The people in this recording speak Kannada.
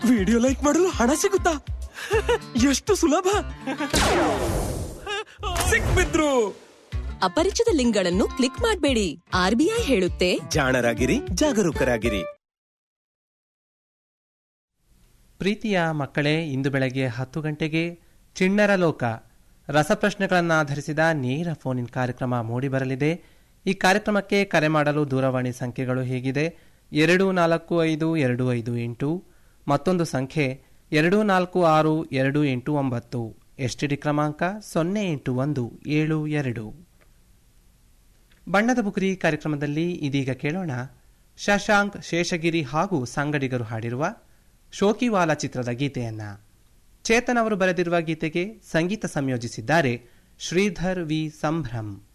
ವಿಡಿಯೋ ಲೈಕ್ ಮಾಡಲು ಹಣ ಸಿಗುತ್ತಾ ಎಷ್ಟು ಸುಲಭ ಸಿಕ್ಬಿದ್ರು ಅಪರಿಚಿತ ಲಿಂಕ್ಗಳನ್ನು ಕ್ಲಿಕ್ ಮಾಡಬೇಡಿ ಆರ್ಬಿಐ ಹೇಳುತ್ತೆ ಜಾಣರಾಗಿರಿ ಜಾಗರೂಕರಾಗಿರಿ ಪ್ರೀತಿಯ ಮಕ್ಕಳೇ ಇಂದು ಬೆಳಗ್ಗೆ ಹತ್ತು ಗಂಟೆಗೆ ಚಿಣ್ಣರ ಲೋಕ ರಸಪ್ರಶ್ನೆಗಳನ್ನು ಆಧರಿಸಿದ ನೇರ ಫೋನ್ ಇನ್ ಕಾರ್ಯಕ್ರಮ ಮೂಡಿಬರಲಿದೆ ಈ ಕಾರ್ಯಕ್ರಮಕ್ಕೆ ಕರೆ ಮಾಡಲು ದೂರವಾಣಿ ಸಂಖ್ಯೆಗಳು ಹೇಗಿದೆ ಎರಡು ನಾಲ್ಕು ಐದು ಎರಡು ಐದು ಎಂಟು ಮತ್ತೊಂದು ಸಂಖ್ಯೆ ಎರಡು ನಾಲ್ಕು ಆರು ಎರಡು ಎಂಟು ಒಂಬತ್ತು ಎಸ್ಟಿಡಿ ಕ್ರಮಾಂಕ ಸೊನ್ನೆ ಎಂಟು ಒಂದು ಏಳು ಎರಡು ಬಣ್ಣದ ಬುಗುರಿ ಕಾರ್ಯಕ್ರಮದಲ್ಲಿ ಇದೀಗ ಕೇಳೋಣ ಶಶಾಂಕ್ ಶೇಷಗಿರಿ ಹಾಗೂ ಸಂಗಡಿಗರು ಹಾಡಿರುವ ಶೋಕಿವಾಲ ಚಿತ್ರದ ಗೀತೆಯನ್ನ ಚೇತನ್ ಅವರು ಬರೆದಿರುವ ಗೀತೆಗೆ ಸಂಗೀತ ಸಂಯೋಜಿಸಿದ್ದಾರೆ ಶ್ರೀಧರ್ ವಿ ಸಂಭ್ರಮ್